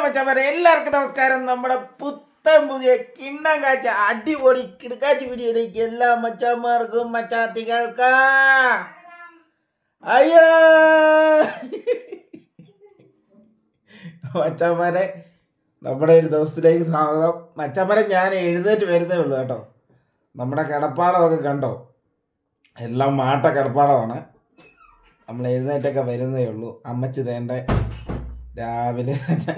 മച്ചന്മാരെ എല്ലാവർക്കും നമസ്കാരം നമ്മുടെ പുത്തൻ പുതിയ കിണ്ണം കാഴ്ച അടിപൊളി കിടക്കാച്ചി വീഡിയോയിലേക്ക് എല്ലാ മച്ചന്മാർക്കും മച്ചാത്തികൾക്കാ അയ്യോ മച്ചന്മാരെ നമ്മുടെ ഒരു ദിവസത്തിലേക്ക് സ്വാഗതം മച്ചന്മാരെ ഞാൻ എഴുന്നേറ്റ് വരുന്നേ ഉള്ളൂ കേട്ടോ നമ്മുടെ കിടപ്പാടമൊക്കെ കണ്ടോ എല്ലാം മാട്ട കിടപ്പാടമാണ് നമ്മൾ എഴുന്നേറ്റൊക്കെ വരുന്നേ ഉള്ളൂ അമ്മച്ചി തേണ്ട രാവിലെ തന്നെ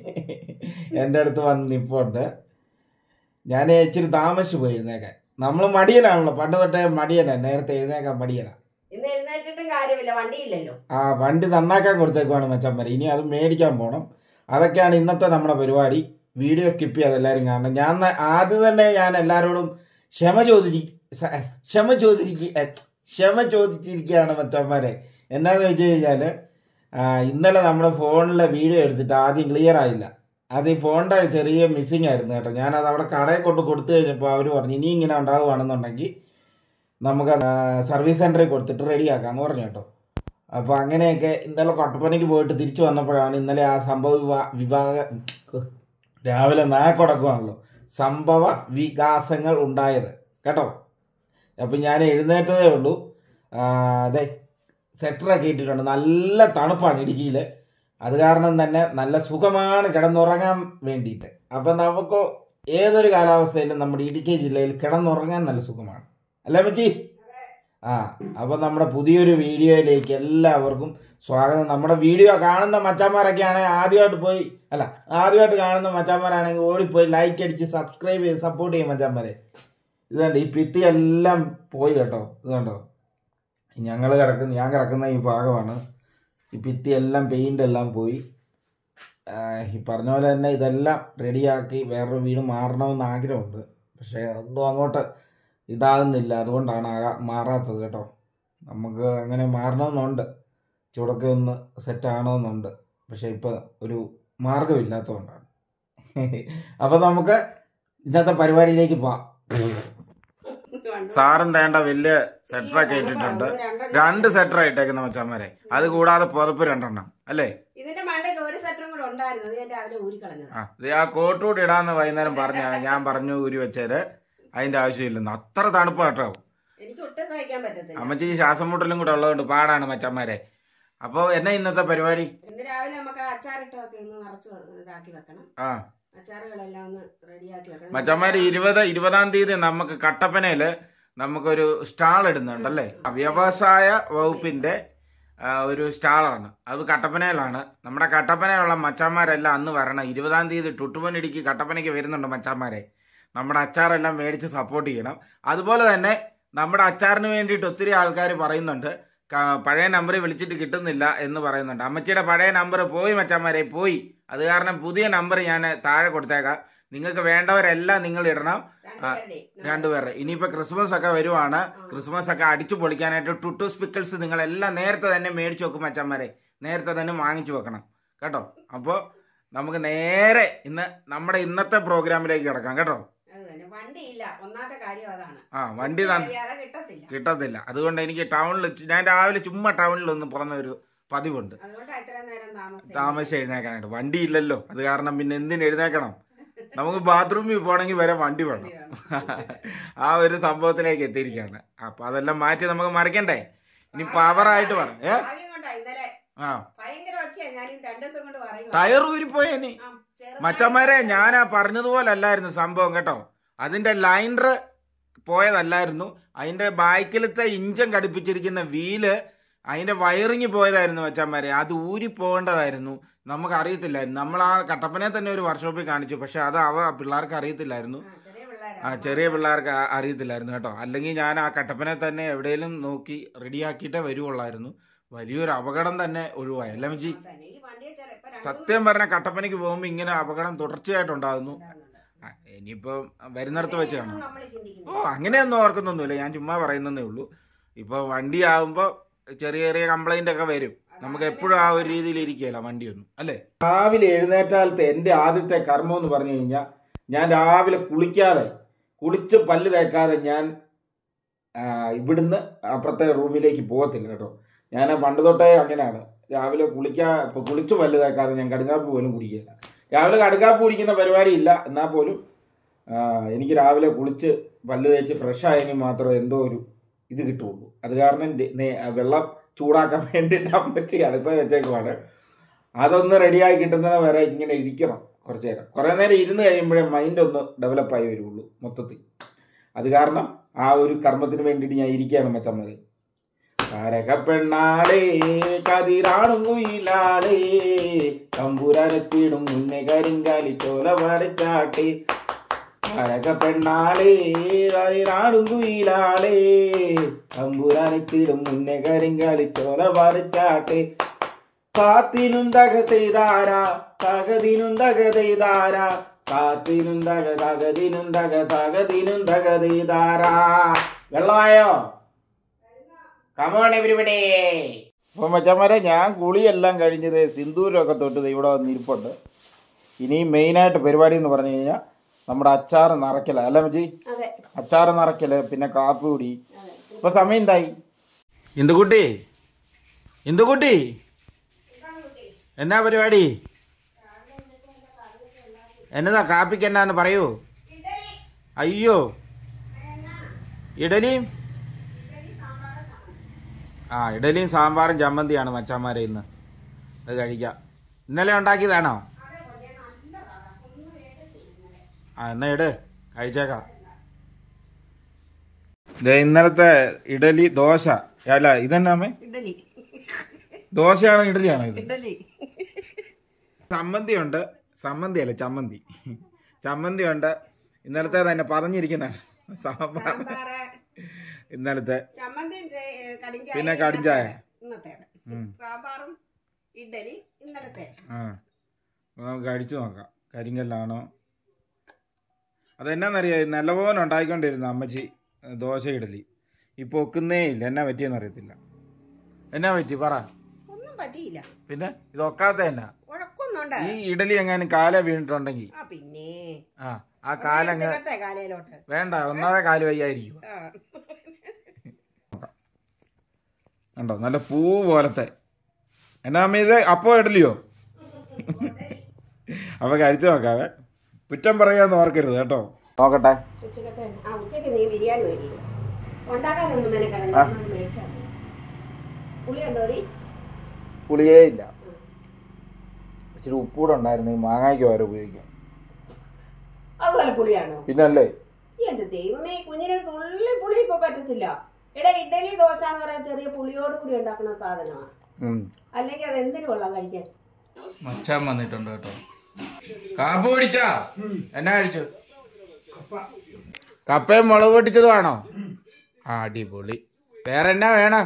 എൻ്റെ അടുത്ത് വന്ന് നിപ്പുണ്ട് ഞാൻ ഇച്ചിരി താമസിച്ചു പോയി എഴുന്നേക്കാൻ നമ്മൾ മടിയനാണല്ലോ പണ്ട് തൊട്ടേ മടിയനാ നേരത്തെ എഴുന്നേക്കാൻ മടിയനാ ഇന്ന് എഴുന്നേറ്റിട്ടും കാര്യമില്ല വണ്ടിയില്ലല്ലോ ആ വണ്ടി നന്നാക്കാൻ കൊടുത്തേക്കുവാണ് മച്ചന്മാരെ ഇനി അത് മേടിക്കാൻ പോകണം അതൊക്കെയാണ് ഇന്നത്തെ നമ്മുടെ പരിപാടി വീഡിയോ സ്കിപ്പ് ചെയ്യാതെ എല്ലാവരും കാണണം ഞാൻ ന- ആദ്യം തന്നെ ഞാൻ എല്ലാവരോടും ക്ഷമ ചോദിച്ചി സ- ക്ഷമ ചോദിച്ചിരിക്ക എ, ക്ഷമ ചോദിച്ചിരിക്കുകയാണ് മച്ചന്മാരെ എന്നാന്ന് വെച്ച് കഴിഞ്ഞാൽ ഇന്നലെ നമ്മുടെ ഫോണിലെ വീഡിയോ എടുത്തിട്ട് ആദ്യം ക്ലിയർ ആയില്ല അത് ഈ ഫോണിൻ്റെ ചെറിയ മിസ്സിങ് ആയിരുന്നു കേട്ടോ ഞാനത് അവിടെ കടയിൽ കൊണ്ട് കൊടുത്തു കഴിഞ്ഞപ്പോൾ അവർ പറഞ്ഞു ഇനി ഇങ്ങനെ ഉണ്ടാവുകയാണെന്നുണ്ടെങ്കിൽ നമുക്ക് സർവീസ് സെൻറ്ററിൽ കൊടുത്തിട്ട് റെഡിയാക്കാമെന്ന് പറഞ്ഞു കേട്ടോ അപ്പോൾ അങ്ങനെയൊക്കെ ഇന്നലെ കട്ടപ്പനയ്ക്ക് പോയിട്ട് തിരിച്ചു വന്നപ്പോഴാണ് ഇന്നലെ ആ സംഭവ വിവാ വിഭാഗ രാവിലെ നാക്കൊടക്കുവാണല്ലോ സംഭവ വികാസങ്ങൾ ഉണ്ടായത് കേട്ടോ അപ്പം ഞാൻ എഴുന്നേറ്റതേ ഉള്ളൂ ആ, അതെ സെറ്ററൊക്കെ ഇട്ടിട്ടുണ്ട് നല്ല തണുപ്പാണ് ഇടുക്കിയിൽ അത് കാരണം തന്നെ നല്ല സുഖമാണ് കിടന്നുറങ്ങാൻ വേണ്ടിയിട്ട് അപ്പം നമുക്ക് ഏതൊരു കാലാവസ്ഥയിലും നമ്മുടെ ഇടുക്കി ജില്ലയിൽ കിടന്നുറങ്ങാൻ നല്ല സുഖമാണ് അല്ലേ മച്ചി ആ അപ്പം നമ്മുടെ പുതിയൊരു വീഡിയോയിലേക്ക് എല്ലാവർക്കും സ്വാഗതം നമ്മുടെ വീഡിയോ കാണുന്ന മച്ചാന്മാരൊക്കെ ആണെങ്കിൽ ആദ്യമായിട്ട് പോയി അല്ല ആദ്യമായിട്ട് കാണുന്ന മച്ചാന്മാരാണെങ്കിൽ ഓടിപ്പോയി ലൈക്ക് അടിച്ച് സബ്സ്ക്രൈബ് ചെയ്ത് സപ്പോർട്ട് ചെയ്യും മച്ചാന്മാരെ ഇത് കണ്ടോ ഈ ഭിത്തി എല്ലാം പോയി കേട്ടോ ഇത് കണ്ടോ ഞങ്ങൾ കിടക്കുന്ന ഞാൻ കിടക്കുന്ന ഈ ഭാഗമാണ് ഈ ഭിത്തി എല്ലാം പെയിൻ്റ് എല്ലാം പോയി ആ, ഈ പറഞ്ഞ പോലെ തന്നെ ഇതെല്ലാം റെഡിയാക്കി വേറൊരു വീട് മാറണമെന്ന് ആഗ്രഹമുണ്ട് പക്ഷേ ഒന്നും അങ്ങോട്ട് ഇതാകുന്നില്ല അതുകൊണ്ടാണ് ആകാ മാറാത്തത് കേട്ടോ നമുക്ക് അങ്ങനെ മാറണമെന്നുണ്ട് ചൂടൊക്കെ ഒന്ന് സെറ്റ് ആകണമെന്നുണ്ട് പക്ഷേ ഇപ്പോൾ ഒരു മാർഗമില്ലാത്തതുകൊണ്ടാണ് അപ്പോൾ നമുക്ക് ഇന്നത്തെ പരിപാടിയിലേക്ക് പോവാം സാറും തേണ്ട വലിയ സെറ്ററൊക്കെ ഇട്ടിട്ടുണ്ട് രണ്ട് സെറ്റർ ഇട്ടേക്കുന്ന മച്ചാന്മാരെ അത് കൂടാതെ പുതപ്പ് രണ്ടെണ്ണം അല്ലേ ഇതിന്റെ മണ്ടയ്ക്ക് ഒരു സെറ്ററും കൂടെ ഉണ്ടായിരുന്നു അത് ഞാൻ രാവിലെ ഊരി കളഞ്ഞത് ആ ഇത് ആ കോട്ട് കൂടി ഇടാന്ന് വൈകുന്നേരം പറഞ്ഞാണ് ഞാൻ പറഞ്ഞു ഊരി വെച്ചേര് അതിന്റെ ആവശ്യമില്ലെന്ന് അത്ര തണുപ്പ് കേട്ടോ എനിക്ക് ഒട്ടും സഹിക്കാൻ പറ്റത്തില്ല അമ്മച്ചിക്ക് ശ്വാസം മുട്ടലും കൂടെ ഉള്ളതുകൊണ്ട് പാടാണ് മച്ചന്മാരെ അപ്പോൾ എന്നാ ഇന്നത്തെ പരിപാടി ഇന്ന് രാവിലെ നമുക്ക് അച്ചാറിട്ടതൊക്കെ ഒന്ന് നിറച്ച് ഇതാക്കി വെക്കണം ആ അച്ചാറുകളെല്ലാം ഒന്ന് റെഡിയാക്കി വെക്കണം മച്ചന്മാര് ഇരുപത് ഇരുപതാം തീയതി നമുക്ക് കട്ടപ്പനയില് നമുക്കൊരു സ്റ്റാൾ ഇടുന്നുണ്ടല്ലേ വ്യവസായ വകുപ്പിന്റെ ആ, ഒരു സ്റ്റാളാണ് അത് കട്ടപ്പനയിലാണ് നമ്മുടെ കട്ടപ്പനയിലുള്ള മച്ചാന്മാരെല്ലാം അന്ന് വരണം ഇരുപതാം തീയതി ടുട്ടുമണിടിക്ക് കട്ടപ്പനയ്ക്ക് വരുന്നുണ്ട് മച്ചാന്മാരെ നമ്മുടെ അച്ചാറെല്ലാം മേടിച്ച് സപ്പോർട്ട് ചെയ്യണം അതുപോലെ തന്നെ നമ്മുടെ അച്ചാറിന് വേണ്ടിയിട്ട് ഒത്തിരി ആൾക്കാർ പറയുന്നുണ്ട് ക- പഴയ നമ്പർ വിളിച്ചിട്ട് കിട്ടുന്നില്ല എന്ന് പറയുന്നുണ്ട് അമ്മച്ചിയുടെ പഴയ നമ്പർ പോയി മച്ചാന്മാരെ പോയി അത് കാരണം പുതിയ നമ്പർ ഞാൻ താഴെ കൊടുത്തേക്കാം നിങ്ങൾക്ക് വേണ്ടവരെല്ലാം നിങ്ങൾ ഇടണം രണ്ടുപേരുടെയും രണ്ടുപേരുടെ ഇനിയിപ്പോൾ ക്രിസ്മസ് ഒക്കെ വരുവാണ് ക്രിസ്മസ് ഒക്കെ അടിച്ചു പൊളിക്കാനായിട്ട് ടുട്ടൂസ് പിക്കിൾസ് നിങ്ങളെല്ലാം നേരത്തെ തന്നെ മേടിച്ച് വെക്കും മച്ചന്മാരെ നേരത്തെ തന്നെ വാങ്ങിച്ചു വെക്കണം കേട്ടോ അപ്പോൾ നമുക്ക് നേരെ ഇന്ന് നമ്മുടെ ഇന്നത്തെ പ്രോഗ്രാമിലേക്ക് കിടക്കാം കേട്ടോ അത് തന്നെ വണ്ടിയില്ല ഒന്നാമത്തെ കാര്യം അതാണ് ആ വണ്ടി ത- കഴിയാതെ കിട്ടത്തില്ല കിട്ടത്തില്ല അതുകൊണ്ട് എനിക്ക് ടൗണിൽ ഞാൻ രാവിലെ ചുമ്മാ ടൗണിൽ ഒന്ന് പോകുന്ന ഒരു പതിവുണ്ട് അതുകൊണ്ടാണ് ഇത്രയും നേരം താമസം താമസിച്ച് എഴുന്നേക്കാനായിട്ട് വണ്ടി ഇല്ലല്ലോ അത് കാരണം പിന്നെ എന്തിന് എഴുന്നേക്കണം നമുക്ക് ബാത്റൂമിൽ പോകണമെങ്കിൽ വരെ വണ്ടി വേണം ആ ഒരു സംഭവത്തിലേക്ക് എത്തിയിരിക്കുകയാണ് അപ്പൊ അതെല്ലാം മാറ്റി നമുക്ക് മറിക്കണ്ടേ ഇനി പവറായിട്ട് പറ ഏ ഭാഗ്യം കൊണ്ടാ ഇന്നലെ ആ ഭയങ്കര ഒച്ചയാ ഞാൻ ഈ രണ്ടു ദിവസം കൊണ്ട് പറയും ടയർ ഊരിപ്പോയി ഇനി മച്ചന്മാരെ ഞാൻ ആ പറഞ്ഞതുപോലെ അല്ലായിരുന്നു സംഭവം കേട്ടോ അതിന്റെ ലൈൻഡർ പോയതല്ലായിരുന്നു അതിന്റെ ബാക്കിലത്തെ ഇഞ്ചൻ ഘടിപ്പിച്ചിരിക്കുന്ന വീല് അതിന്റെ വയറിങ് പോയതായിരുന്നു മച്ചന്മാരെ അത് ഊരി പോകേണ്ടതായിരുന്നു നമുക്ക് അറിയത്തില്ലായിരുന്നു നമ്മൾ ആ കട്ടപ്പനയെ തന്നെ ഒരു വർക്ക്ഷോപ്പിൽ കാണിച്ചു പക്ഷെ അത് അവ പിള്ളേർക്ക് അറിയത്തില്ലായിരുന്നു ചെറിയ പിള്ളേരാ ആ ചെറിയ പിള്ളേർക്ക് ആ- അറിയത്തില്ലായിരുന്നു കേട്ടോ അല്ലെങ്കിൽ ഞാൻ ആ കട്ടപ്പനെ തന്നെ എവിടെയെങ്കിലും നോക്കി റെഡിയാക്കിയിട്ടേ വരുവുള്ളായിരുന്നു വലിയൊരു അപകടം തന്നെ ഒഴിവായി അല്ലേ മച്ചി തന്നെ. ഈ വണ്ടിയെ ചില- ഇപ്പൊ രണ്ട് സത്യം പറഞ്ഞ കട്ടപ്പനയ്ക്ക് പോകുമ്പോൾ ഇങ്ങനെ അപകടം തുടർച്ചയായിട്ടുണ്ടാകുന്നു മൂന്ന് ആ, ഇനിയിപ്പം വരുന്നിടത്ത് വെച്ച് കാണാം ഇതൊന്നും നമ്മള് ചിന്തിക്കുന്നില്ല. ഓ അങ്ങനെയൊന്നും ഓർക്കുന്നൊന്നുമില്ല ഞാൻ ചുമ്മാ പറയുന്നതേ ഉള്ളൂ ഇപ്പോൾ വണ്ടി ആകുമ്പോൾ ചെറിയ ചെറിയ കംപ്ലൈന്റ് ഒക്കെ വരും നമുക്ക് എപ്പോഴും ആ ഒരു രീതിയിൽ ഇരിക്കുകയില്ല വണ്ടിയൊന്നും അല്ലേ രാവിലെ എഴുന്നേറ്റാലത്തെ എൻ്റെ ആദ്യത്തെ കർമ്മം എന്ന് പറഞ്ഞു കഴിഞ്ഞാൽ ഞാൻ രാവിലെ കുളിക്കാതെ കുളിച്ച് പല്ല് തേക്കാതെ ഞാൻ ആ, ഇവിടുന്ന് അപ്പുറത്തെ റൂമിലേക്ക് പോകത്തില്ല കേട്ടോ ഞാൻ പണ്ട് തൊട്ടേ അങ്ങനെയാണ് രാവിലെ കുളിക്കാ ഇപ്പൊ കുളിച്ച് പല്ല് തേക്കാതെ ഞാൻ കടുങ്ങാപ്പ് പോലും കുടിക്കില്ല രാവിലെ കടുക്കാപ്പ് കുടിക്കുന്ന പരിപാടി ഇല്ല എന്നാൽ പോലും ആ, എനിക്ക് രാവിലെ കുളിച്ച് പല്ല് തേച്ച് ഫ്രഷ് ആയെങ്കിൽ മാത്രമേ എന്തോ ഒരു ഇത് കിട്ടുള്ളൂ അത് കാരണം ദേ- നേ- വെള്ളം ചൂടാക്കാൻ വേണ്ടിയിട്ട് അമ്മച്ചി അടുപ്പ് വെച്ചേക്കുവാണ് അതൊന്ന് റെഡിയായി കിട്ടുന്നത് വരെ ഇങ്ങനെ ഇരിക്കണം കുറച്ച് നേരം കുറേ നേരം ഇരുന്ന് കഴിയുമ്പോഴേ മൈൻഡ് ഒന്ന് ഡെവലപ്പായി വരുള്ളൂ മൊത്തത്തിൽ അത് കാരണം ആ ഒരു കർമ്മത്തിന് വേണ്ടിയിട്ട് ഞാൻ ഇരിക്കുകയാണ് മച്ചമ്മര് കാരകപ്പെണ്ണാടേ കതിരാണും കുയിലാടേ തമ്പുരാനെത്തിയിടും മുന്നേ കരിങ്കാലി ചോല വരച്ചാട്ടേ കാരകപ്പെണ്ണാടേ കതിരാണും കുയിലാടേ തമ്പുരാനെത്തിയിടും മുന്നേ കരിങ്കാലി ചോല വരച്ചാട്ടേ കാത്തിനും തകതെയ്താര തകതിനും തകതെയ്താര കാത്തിനും തക തകതിനും തക തകതിനും തകതെയ്താര വെള്ളമായോ കമോൺ എവരിവിടെ അപ്പൊ മച്ചന്മാരെ ഞാൻ കുളിയെല്ലാം കഴിഞ്ഞത് സിന്ദൂരമൊക്കെ തൊട്ട് ദേ ഇവിടെ വന്നിരിപ്പുണ്ട് ഇനി മെയിനായിട്ട് പരിപാടി എന്ന് പറഞ്ഞു കഴിഞ്ഞാൽ നമ്മുടെ അച്ചാറ് നിറയ്ക്കല അല്ല മച്ചി അതെ അച്ചാറ് നിറയ്ക്കല് പിന്നെ കാപ്പി കുടി അതെ ഇപ്പൊ സമയം എന്തായി ഇന്ദുകുട്ടി ഇന്ദുകുട്ടി എന്നാ പരിപാടി എന്നതാ കാപ്പിക്ക് എന്നാന്ന് പറയൂ അയ്യോ ഇഡലിയും ആ ഇഡലിയും സാമ്പാറും ചമ്മന്തിയാണ് മച്ചാന്മാരെ ഇന്ന് അത് കഴിക്കാം ഇന്നലെ ഉണ്ടാക്കിയതാണോ ആ എന്നാ ഇട് കഴിച്ചേക്കാം ദേ ഇന്നലത്തെ ഇഡലി ദോശ അല്ല ഇതെന്നാമേ ഇഡലി ദോശയാണോ ഇഡലിയാണോ ഇത് ഇഡലി ചമ്മന്തി ഉണ്ട് ചമ്മന്തി അല്ല ചമ്മന്തി ചമ്മന്തി ഉണ്ട് ഇന്നലത്തെ തന്നെ പറഞ്ഞിരിക്കുന്ന സാമ്പാർ സാമ്പാറ് ഇന്നലത്തെ ചമ്മന്തിയും ചെ- കടിഞ്ചായ പിന്നെ കടിഞ്ചായ. ഇന്നത്തെ ഉം. സാമ്പാറും ഇഡലി ഇന്നലത്തെ ആ അപ്പൊ നമുക്ക് കഴിച്ചു നോക്കാം കരിങ്കല്ലാണോ അതെന്നാന്നറിയാം നല്ലപോലെ ഉണ്ടാക്കിക്കൊണ്ടിരുന്ന അമ്മച്ചി ഏ, ദോശ ഇഡലി ഇപ്പൊ ഒക്കുന്നേ ഇല്ല എന്നാ പറ്റിയെന്ന് അറിയത്തില്ല എന്നാ പറ്റി പറ ഒന്നും പറ്റിയില്ല പിന്നെ ഇത് ഒക്കാത്ത എന്നാ ഉഴക്കൊന്നുണ്ട് ഈ ഇഡലി എങ്ങാനും കാല വീണിട്ടുണ്ടെങ്കിൽ ആ പിന്നെ ആ ആ കാലങ്ങ് എടുത്തിട്ടെ കാലയിലോട്ട് വേണ്ട ഒന്നാമതെ കാല് വയ്യായിരിക്കും ആ. കണ്ടോ നല്ല പൂ പോലത്തെ എന്നാ അമ്മ ഇത് അപ്പോ ഇഡലിയോ അപ്പൊ കഴിച്ചു നോക്കാവേ കുറ്റം പറയാന്ന് ഓർക്കരുത് കേട്ടോ നോക്കട്ടെ ഉച്ചക്കത്തെ ആ ഉച്ചക്ക് നീ ബിരിയാണി മേടിക്കും ഉണ്ടാക്കാനൊന്നും മെനക്കടല്ല ആ. നമ്മൾ മേടിച്ചാൽ മതി. പുളി ഉണ്ടോടി പുളിയേ ഇല്ല ഇച്ചിരി ഉപ്പൂടെ ഉണ്ടായിരുന്നു ഈ മാങ്ങായ്ക്ക് വരെ ഉപയോഗിക്കാം അതുപോലെ പുളിയാണോ പിന്നല്ലേ ഈ എന്റെ ദൈവമേ ഈ കുഞ്ഞിന് തുള്ളി പുളി ഇപ്പൊ പറ്റത്തില്ല എടാ ഇഡലി ദോശ എന്ന് പറയാൻ ചെറിയ പുളിയോട് കൂടി ഉണ്ടാക്കുന്ന സാധനമാണ് ഉം. അല്ലെങ്കിൽ അത് എന്തിനു കൊള്ളാം കഴിക്കാൻ മച്ചാൻ വന്നിട്ടുണ്ട് കേട്ടോ കാപ്പ് പിടിച്ചാ എന്നാ കഴിച്ചു കപ്പയും മുളക് പൊട്ടിച്ചതുമാണോ ആ അടിപൊളി വേറെ എന്നാ വേണം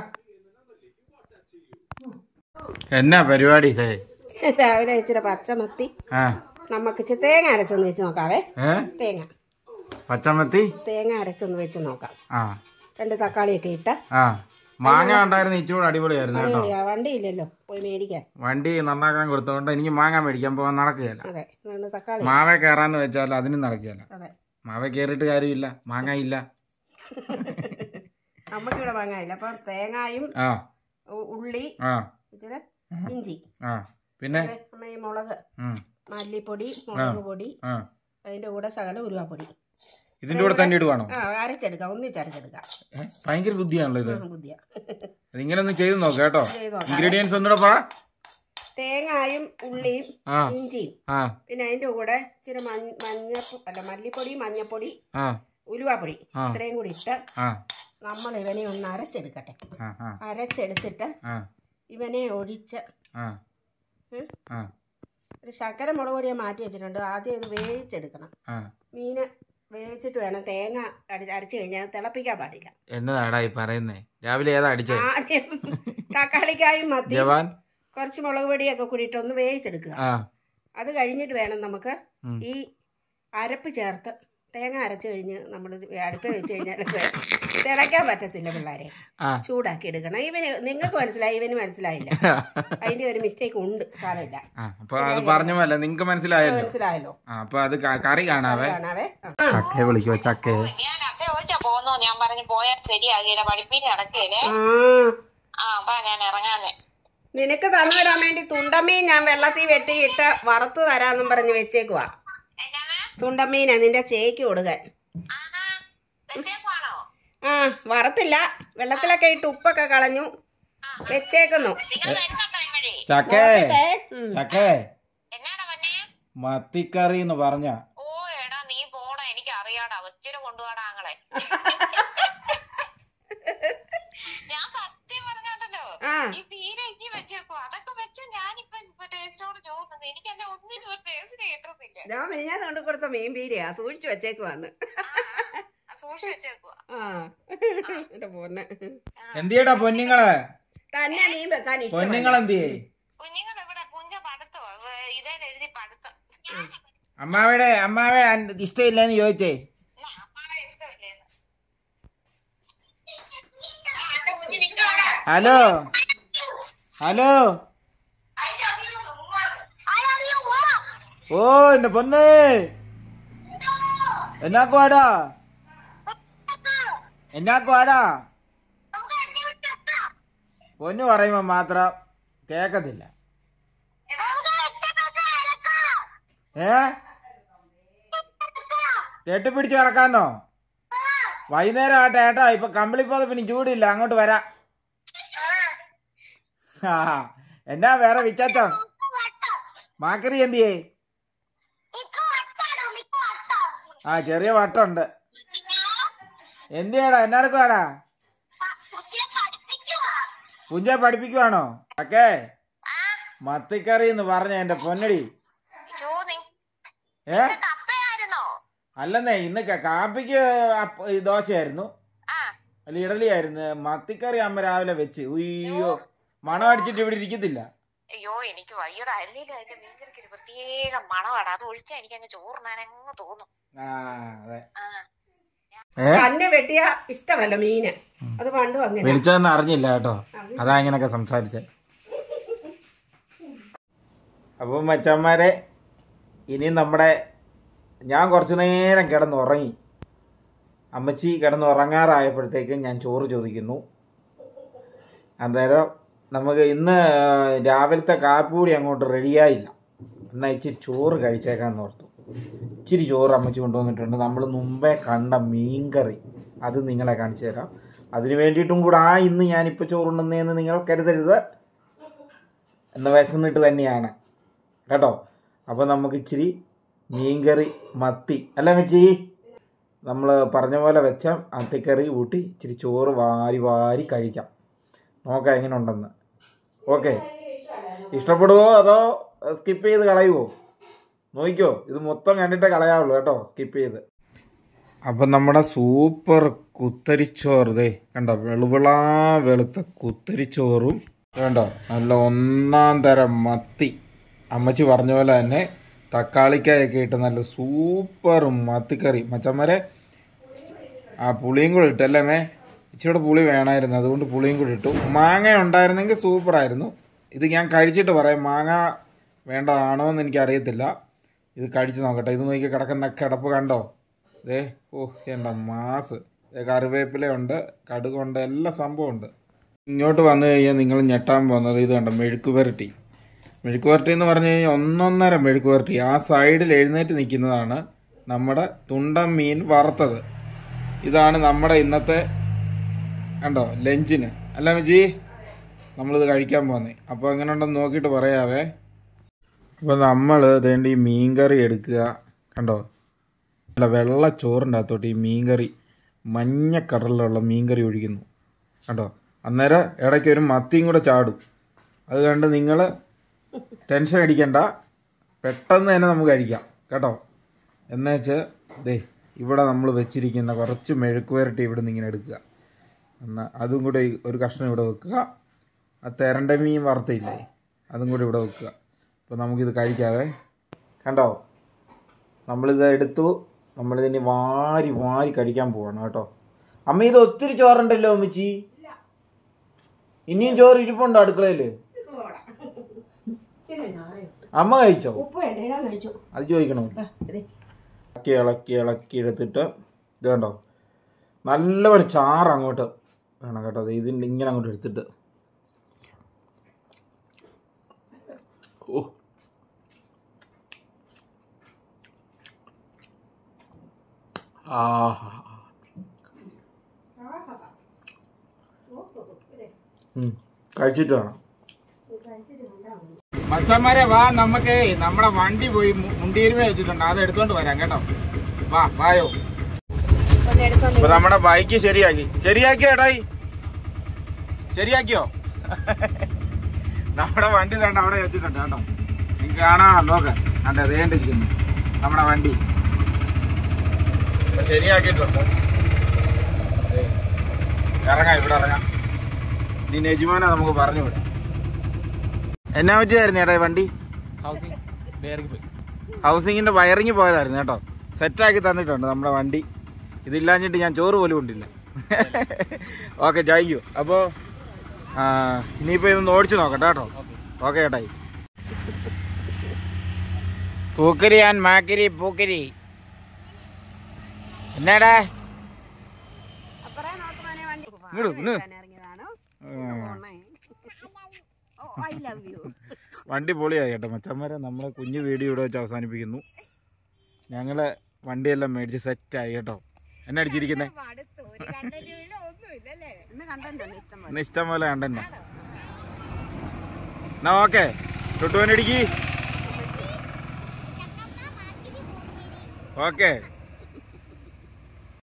എന്നാ പരിപാടി ഇതേ രാവിലെ ഇച്ചിരി പച്ചമത്തി ആ നമുക്ക് ഇച്ചിരി തേങ്ങ അരച്ചൊന്ന് വെച്ച് നോക്കാവേ ഏ തേങ്ങ പച്ചമത്തി തേങ്ങ അരച്ചൊന്ന് വെച്ച് നോക്കാം ആ രണ്ട് തക്കാളിയൊക്കെ ഇട്ട് ആ മാങ്ങ ഉണ്ടായിരുന്നു ഇച്ചിരി അടിപൊളിയായിരുന്നു കേട്ടോ അടിപൊളിയാ. വണ്ടിയില്ലല്ലോ പോയി മേടിക്കാൻ വണ്ടി നന്നാക്കാൻ കൊടുത്തോണ്ട് എനിക്ക് മാങ്ങ മേടിക്കാൻ പോകാൻ നടക്കുകയല്ല അതെ അതുകൊണ്ട് തക്കാളി മാവ കയറാന്ന് വെച്ചാൽ അതിനും നടക്കുകയല്ല അതെ മാവ കയറിയിട്ട് കാര്യമില്ല മാങ്ങ ഇല്ല നമുക്കിവിടെ വാങ്ങാനില്ല അപ്പം തേങ്ങായും ആ ഉ- ഉള്ളി ആ ഇച്ചിരി ഇഞ്ചി ആ പിന്നെ അതെ, അമ്മ ഈ മുളക് ഉം, മല്ലിപ്പൊടി മുളക് പൊടി ആ അതിന്റെ കൂടെ ശകലം ഉലുവാപ്പൊടി ഇതിന്റെ കൂടെ തന്നെ ഇടുവാണോ ആ അരച്ചെടുക്കാം ഒന്നിച്ചരച്ചെടുക്കാം ഏ, ഭയങ്കര ബുദ്ധിയാണല്ലോ ഇത് ആ, ബുദ്ധിയാ ഇങ്ങനെ ഒന്ന് ചെയ്ത് നോക്കാം കേട്ടോ ചെയ്ത് നോക്കാം ഇൻഗ്രീഡിയൻസ് ഒന്നുകൂടെ പറ തേങ്ങായും ഉള്ളിയും ആ ഇഞ്ചിയും ആ പിന്നെ അതിന്റെ കൂടെ ഇച്ചിരി മഞ്ഞ മഞ്ഞ അല്ല മല്ലിപ്പൊടി മഞ്ഞപ്പൊടി ആ ഉലുവാപ്പൊടി ആ. ഇത്രയും കൂടി ഇട്ട് ആ നമ്മൾ ഇവനെ ഒന്ന് അരച്ചെടുക്കട്ടെ ആ ആ അരച്ചെടുത്തിട്ട് ആ ഇവനെ ഒഴിച്ച് ആ ഉം, ആ ഒരു ശർക്കര മുളക് പൊടിയെ മാറ്റി വെച്ചിട്ടുണ്ട് ആദ്യം ഇത് വേവിച്ചെടുക്കണം ആ മീന് വേവിച്ചിട്ട് വേണം തേങ്ങ അടി അരച്ച് കഴിഞ്ഞാൽ തിളപ്പിക്കാൻ പാടില്ല എന്നതാടാ ഈ പറയുന്നേ രാവിലെ ഏതാ അടിച്ചേ ആദ്യം തക്കാളിക്കായും മത്തി ജവാൻ കുറച്ച് മുളക് പൊടിയൊക്കെ കൂടിയിട്ട് ഒന്ന് വേവിച്ചെടുക്കുക ആ അത് കഴിഞ്ഞിട്ട് വേണം നമുക്ക് ഉം. ഈ അരപ്പ് ചേർത്ത് തേങ്ങ അരച്ച് കഴിഞ്ഞ് നമ്മൾ അടുപ്പ് വെച്ച് കഴിഞ്ഞാൽ തിളയ്ക്കാൻ പറ്റത്തില്ല പിള്ളേരെ ആ ചൂടാക്കി എടുക്കണം ഇവന് നിങ്ങൾക്ക് മനസ്സിലായി ഇവന് മനസ്സിലായില്ല അതിന്റെ ഒരു മിസ്റ്റേക്ക് ഉണ്ട് സാരമില്ല ആ അപ്പൊ അത് പറഞ്ഞല്ല നിങ്ങക്ക് മനസ്സിലായല്ലോ മനസ്സിലായല്ലോ ആ അപ്പൊ അത് ക- കറി കാണാവേ കാണാവേ ആ. ചക്കയെ വിളിക്കോ ചക്കയെ ഞാൻ അപ്പ ചോദിച്ചാ പോന്നോ ഞാൻ പറഞ്ഞു പോയാൽ ശരിയാകില്ല പഠിപ്പിന് നടക്കുകയില്ലേ ആ ആ അപ്പൊ ഞാൻ ഇറങ്ങാന്നെ നിനക്ക് തന്നിടാൻ വേണ്ടി തുണ്ടമീൻ ഞാൻ വെള്ളത്തിൽ വെട്ടിയിട്ട് വറുത്ത് തരാന്നും പറഞ്ഞ് വെച്ചേക്കുവാ എന്നാണ് തുണ്ടമീനാ നിന്റെ ചേക്ക് കൊടുക്കാൻ ആഹാ വെച്ചേക്കുവാണോ ആ വറുത്തില്ല വെള്ളത്തിലൊക്കെ ഇട്ട് ഉപ്പൊക്കെ കളഞ്ഞു വെച്ചേക്കുന്നു നിങ്ങൾ വരുന്നുണ്ടോ ഇവഴി ചക്കേ നോക്കട്ടെ. ഉം. ചക്കേ എന്നാടാ വന്നെ മത്തിക്കറി എന്ന് പറഞ്ഞ ഓ എടാ നീ പോടാ എനിക്ക് അറിയാടാ ഒച്ചിരി കൊണ്ടുപോടാ ആങ്ങളെ ഞാൻ സത്യം പറഞ്ഞോണ്ടല്ലോ ആ ഈ തീരെ ഇനി വെച്ചേക്കോ അതൊക്കെ വെച്ചു ഞാനിപ്പൊ ഇപ്പൊ ടേസ്റ്റോട് ചോദിക്കുന്നത് എനിക്ക് എന്നെ ഒന്നിനും ഒരു ടേസ്റ്റ് കിട്ടുന്നില്ല ഞാൻ മിനിഞ്ഞാൻ കൊണ്ട് കൊടുത്ത മീൻ പീരിയാ സൂക്ഷിച്ചു വെച്ചേക്കുവാന്ന് സൂക്ഷിച്ച് വെച്ചേക്കുവാ ആ എന്റെ പോന്നെ എന്തിയടാ പൊന്നിങ്ങളെ തന്നെ മീൻ വെക്കാൻ പൊന്നിങ്ങൾ ഇഷ്ടമല്ല എന്തിയേ കുഞ്ഞുങ്ങൾ ഇവിടെ കുഞ്ഞ പടുത്തോ ഇതേ എഴുതി പടുത്തം അമ്മാവിടെ അമ്മാവെ ഇഷ്ടമില്ലെന്ന് ചോദിച്ചേ അമ്മാടെ ഇഷ്ടമില്ലേന്ന് ആ, എന്റെ കുഞ്ഞ് നിൽക്കവിടെ ഹലോ ഹലോ ഓ എന്റെ പൊന്ന് എന്നാക്കുവാടാ എന്നാക്കുവാടാ പൊന്നു പറയുമ്പോ മാത്രം കേക്കത്തില്ല ഏ കെട്ടിപ്പിടിച്ച് കിടക്കാന്നോ വൈകുന്നേരം ആട്ടെ ഏട്ടാ ഇപ്പൊ കമ്പിളിപ്പോതെ പിന്നെ ചൂടില്ല അങ്ങോട്ട് വരാം ആ എന്നാ വേറെ വിച്ചാച്ചോ മാക്കറി എന്തിയേ ആ ചെറിയ വട്ടമുണ്ട് എന്തിയാടാ എന്നാടുക്കുവാടാ കുഞ്ചെ പഠിപ്പിക്കുവാണോ ഓക്കേ മത്തിക്കറി എന്ന് പറഞ്ഞ എന്റെ പൊന്നടി ഷോ നീ ഏ കപ്പയായിരുന്നോ അല്ലെന്നേ ഇന്ന് ക- കാപ്പിക്ക് അപ്പ- ഈ ദോശയായിരുന്നു ആ അല്ല ഇഡലിയായിരുന്നു മത്തിക്കറി അമ്മ രാവിലെ വെച്ച് ഉയ്യോ മണം അടിച്ചിട്ട് ഇവിടെ ഇരിക്കത്തില്ല അയ്യോ എനിക്ക് വയ്യടാ അല്ലേലും അതിന്റെ മീൻകറിക്ക് ഒരു പ്രത്യേക മണമാണ് അത് ഒഴിച്ചാ എനിക്ക് അങ്ങ് ചോറിനാൻ അങ്ങ് തോന്നും ആ അതെ ആ ഏ തന്നെ വെട്ടിയ ഇഷ്ടമല്ല മീന് അത് പണ്ടും അങ്ങനെ വിളിച്ചതെന്ന് അറിഞ്ഞില്ല കേട്ടോ അതാ ഇങ്ങനൊക്കെ സംസാരിച്ചേ അപ്പം മച്ചന്മാരെ ഇനി നമ്മുടെ ഞാൻ കുറച്ചു നേരം കിടന്നുറങ്ങി അമ്മച്ചി കിടന്ന് ഉറങ്ങാറായപ്പോഴത്തേക്കും ഞാൻ ചോറ് ചോദിക്കുന്നു അന്നേരം നമുക്ക് ഇന്ന് രാവിലത്തെ കാപ്പി കൂടി അങ്ങോട്ട് റെഡിയായില്ല എന്നാൽ ഇച്ചിരി ചോറ് കഴിച്ചേക്കാന്ന് ഓർത്തു ഇച്ചിരി ചോറ് അമ്മച്ചി കൊണ്ടുവന്നിട്ടുണ്ട് നമ്മൾ മുമ്പേ കണ്ട മീൻകറി അത് നിങ്ങളെ കാണിച്ചു തരാം അതിന് വേണ്ടിയിട്ടും കൂടെ ആ ഇന്ന് ഞാനിപ്പോൾ ചോറുണ്ടെന്നേന്ന് നിങ്ങൾ കരുതരുത് എന്ന് വിശന്നിട്ട് തന്നെയാണ് കേട്ടോ അപ്പോൾ നമുക്ക് ഇച്ചിരി മീൻകറി മത്തി അല്ല മെച്ചി നമ്മൾ പറഞ്ഞ പോലെ വെച്ച മത്തിക്കറി കൂട്ടി ഇച്ചിരി ചോറ് വാരി വാരി കഴിക്കാം നോക്കാം എങ്ങനെ ഉണ്ടെന്ന് ഓക്കെ ഇഷ്ടപ്പെടുവോ അതോ സ്കിപ്പ് ചെയ്ത് കളയുവോ നോക്കിക്കോ ഇത് മൊത്തം കണ്ടിട്ടേ കളയാവുള്ളൂ കേട്ടോ സ്കിപ്പ് ചെയ്ത് അപ്പം നമ്മുടെ സൂപ്പർ കുത്തരിച്ചോറ് ദേ കണ്ടോ വെളുവിളാ വെളുത്ത കുത്തരിച്ചോറും കണ്ടോ നല്ല ഒന്നാം തരം മത്തി അമ്മച്ചി പറഞ്ഞ പോലെ തന്നെ തക്കാളിക്കായൊക്കെ ഇട്ട് നല്ല സൂപ്പർ മത്തിക്കറി മച്ചന്മാരെ ആ പുളിയും കൂടെ ഇട്ടല്ലേ മേ ഇച്ചിരി പുളി വേണമായിരുന്നു അതുകൊണ്ട് പുളിയും കൂടി ഇട്ടു മാങ്ങ ഉണ്ടായിരുന്നെങ്കിൽ സൂപ്പറായിരുന്നു ഇത് ഞാൻ കഴിച്ചിട്ട് പറയാം മാങ്ങ വേണ്ടതാണോ എന്ന് എനിക്കറിയത്തില്ല ഇത് കഴിച്ച് നോക്കട്ടെ ഇത് നോക്കി കിടക്കുന്ന കിടപ്പ് കണ്ടോ ദേ ഓ എന്താ മാസ് ദേ കറിവേപ്പിലയുണ്ട് കടുകുണ്ട് എല്ലാ സംഭവമുണ്ട് ഇങ്ങോട്ട് വന്നു കഴിഞ്ഞാൽ നിങ്ങൾ ഞെട്ടാൻ പോകുന്നത് ഇത് കണ്ടോ മെഴുക്ക് പുരട്ടി മെഴുക്ക് പുരട്ടി എന്ന് പറഞ്ഞു കഴിഞ്ഞാൽ ഒന്നൊന്നര മെഴുക്ക് പുരട്ടി ആ സൈഡിൽ എഴുന്നേറ്റ് നിൽക്കുന്നതാണ് നമ്മുടെ തുണ്ടൻ മീൻ വറുത്തത് ഇതാണ് നമ്മുടെ ഇന്നത്തെ കണ്ടോ ലഞ്ചിന് അല്ല മിജി നമ്മളിത് കഴിക്കാൻ പോകുന്നത് അപ്പോൾ എങ്ങനെ ഉണ്ടെന്ന് നോക്കിയിട്ട് പറയാവേ അപ്പോൾ നമ്മൾ ഇതേണ്ട ഈ മീൻകറി എടുക്കുക കണ്ടോ അല്ല വെള്ള ചോറിൻ്റെ അകത്തോട്ട് ഈ മീൻകറി മഞ്ഞ കളറിലുള്ള മീൻകറി ഒഴിക്കുന്നു കണ്ടോ അന്നേരം ഇടയ്ക്ക് ഒരു മത്തിയും കൂടെ ചാടും അത് കണ്ട് നിങ്ങൾ ടെൻഷൻ അടിക്കണ്ട പെട്ടെന്ന് തന്നെ നമുക്ക് കഴിക്കാം കേട്ടോ എന്ന് വെച്ച് ദേ ഇവിടെ നമ്മൾ വെച്ചിരിക്കുന്ന കുറച്ച് മെഴുക്ക് പുരട്ടി ഇവിടെ നിന്ന് ഇങ്ങനെ എടുക്കുക എന്നാൽ അതും കൂടെ ഈ ഒരു കഷ്ണം ഇവിടെ വെക്കുക ആ തെരണ്ട മീൻ വറുത്തില്ലേ അതും കൂടി ഇവിടെ വെക്കുക അപ്പോൾ നമുക്കിത് കഴിക്കാവേ കണ്ടോ നമ്മളിത് എടുത്തു നമ്മളിതിനി വാരി വാരി കഴിക്കാൻ പോവാണ് കേട്ടോ അമ്മ ഇത് ഒത്തിരി ചോറുണ്ടല്ലോ അമ്മച്ചി ഇനിയും ചോറ് ഇരിപ്പുണ്ടോ അടുക്കളയിൽ അമ്മ കഴിച്ചോ ഉപ്പ് വേണ്ടേ ഞാൻ കഴിച്ചു അത് ചോദിക്കണോ ദാ, ഇതേ. ഇളക്കി ഇളക്കി ഇളക്കി എടുത്തിട്ട് ഇത് കണ്ടോ നല്ലപോലെ ചാറ് അങ്ങോട്ട് വേണം കേട്ടോ ദേ ഇതിൻ്റെ ഇങ്ങനെ അങ്ങോട്ട് എടുത്തിട്ട് ഓ ആഹാ ഉം. കഴിച്ചിട്ട് വേണം മച്ചന്മാരെ വാ നമുക്ക് നമ്മുടെ വണ്ടി പോയി മു- മുണ്ടിയിരുമ വെച്ചിട്ടുണ്ട് അത് എടുത്തോണ്ട് വരാം കേട്ടോ വാ വായോ ഒന്ന് എടുത്തോണ്ട് ഇപ്പൊ നമ്മുടെ ബൈക്ക് ശരിയാക്കി ശരിയാക്കിയോ ഏട്ടായി ശരിയാക്കിയോ നമ്മുടെ വണ്ടി വേണ്ട അവിടെ വെച്ചിട്ടുണ്ട് കേട്ടോ നിങ്ങൾക്ക് കാണാം നോക്ക് കണ്ട അതേണ്ടിരിക്കുന്നു നമ്മുടെ വണ്ടി ഇപ്പൊ ശരിയാക്കിയിട്ടുണ്ട് ദേ, ഇറങ്ങാം ഇവിടെ ഇറങ്ങാം നീ നെജിമോനെ നമുക്ക് പറഞ്ഞു വിടാം എന്നാ പറ്റിയായിരുന്നു ഏട്ടാ ഈ വണ്ടി ഹൗസിംഗ് ബേറിംഗ് പോയി ഹൗസിങ്ങിന്റെ വയറിങ് പോയതായിരുന്നു കേട്ടോ സെറ്റാക്കി തന്നിട്ടുണ്ട് നമ്മുടെ വണ്ടി ഇതില്ലാഞ്ഞിട്ട് ഞാൻ ചോറ് പോലും കൊണ്ടില്ല ഓക്കെ താങ്ക് യു അപ്പോൾ ഇനിയിപ്പോൾ ഇതൊന്ന് ഓടിച്ചു നോക്കട്ടെ കേട്ടോ ഓക്കെ ചേട്ടായി പൂക്കരി ആൻഡ് മാക്കിരി പൂക്കരി എന്നാടാ അപ്പറേ നോക്കുവാനേ വണ്ടി ഇങ്ങട്, ഇങ്ങ്. ഇറങ്ങിയതാണോ ആ, ഓ ഐ ലവ് യു വണ്ടി പൊളിയായി കേട്ടോ മച്ചന്മാരെ നമ്മളെ കുഞ്ഞു വീഡിയോ ഇവിടെ വെച്ച് അവസാനിപ്പിക്കുന്നു ഞങ്ങള് വണ്ടിയെല്ലാം മേടിച്ച് സെറ്റായി കേട്ടോ എന്നെ അടിച്ചിരിക്കുന്നേ ഇന്ന് കണ്ടോ ഇഷ്ടം പോലെ ഇന്ന് ഇഷ്ടം പോലെ കണ്ടന്നെ എന്നാ ഓക്കെ തൊട്ടുവനടിക്ക് ഓക്കെ